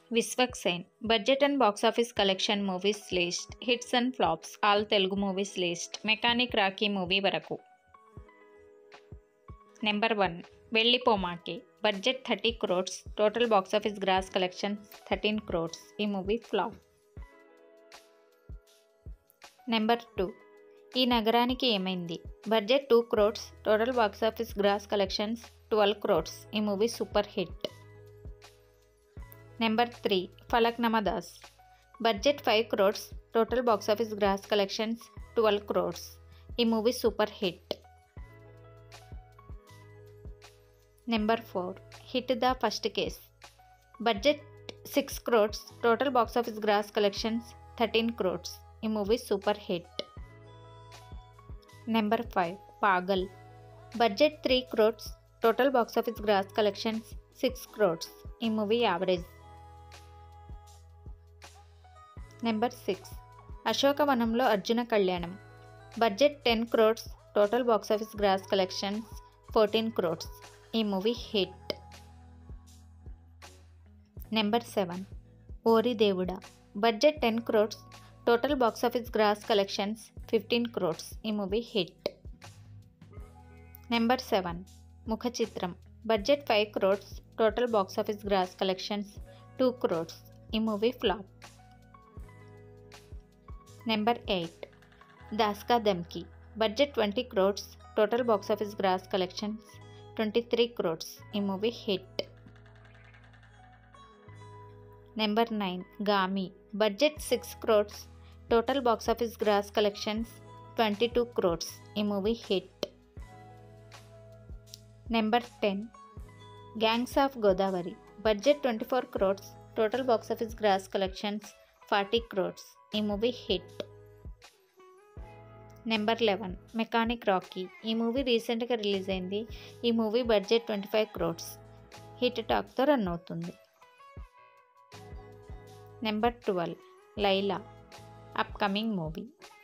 Vishwaksen budget and box office collection movies list hits and flops all Telugu movies list mechanic Rocky movie వరకు number one వెళ్ళిపోమాకే budget thirty crores total box office gross collection thirteen crores ఈ movie flop number two ఈ నగరానికి ఏమైంది budget two crores total box office gross collections twelve crores ఈ movie super hit number three Falaknuma Das budget five crores total box office gross collections twelve crores ఈ movie super hit number four hit the first case budget six crores total box office gross collections thirteen crores ఈ movie super hit number five Paagal budget three crores total box office gross collections six crores ఈ movie average number six అశోకవనంలో Arjuna Kalyanam budget ten crores total box office gross collections fourteen crores ఈ movie hit number seven Ori Devuda budget ten crores total box office gross collections fifteen crores ఈ movie hit number seven Mukha Chitram budget five crores total box office gross collections two crores ఈ movie flop number eight Daska Dhamki budget twenty crores total box office gross collections twenty three crores ఈ movie hit number nine Gaami budget six crores total box office gross collections twenty two crores ఈ movie hit number ten gangs of Godavari budget twenty four crores total box office gross collections forty crores ఈ movie hit number eleven mechanic Rocky ఈ movie రీసెంట్గా release అయింది ఈ movie budget twenty five crores hit టాక్తో run అవుతుంది number twelve Laila upcoming movie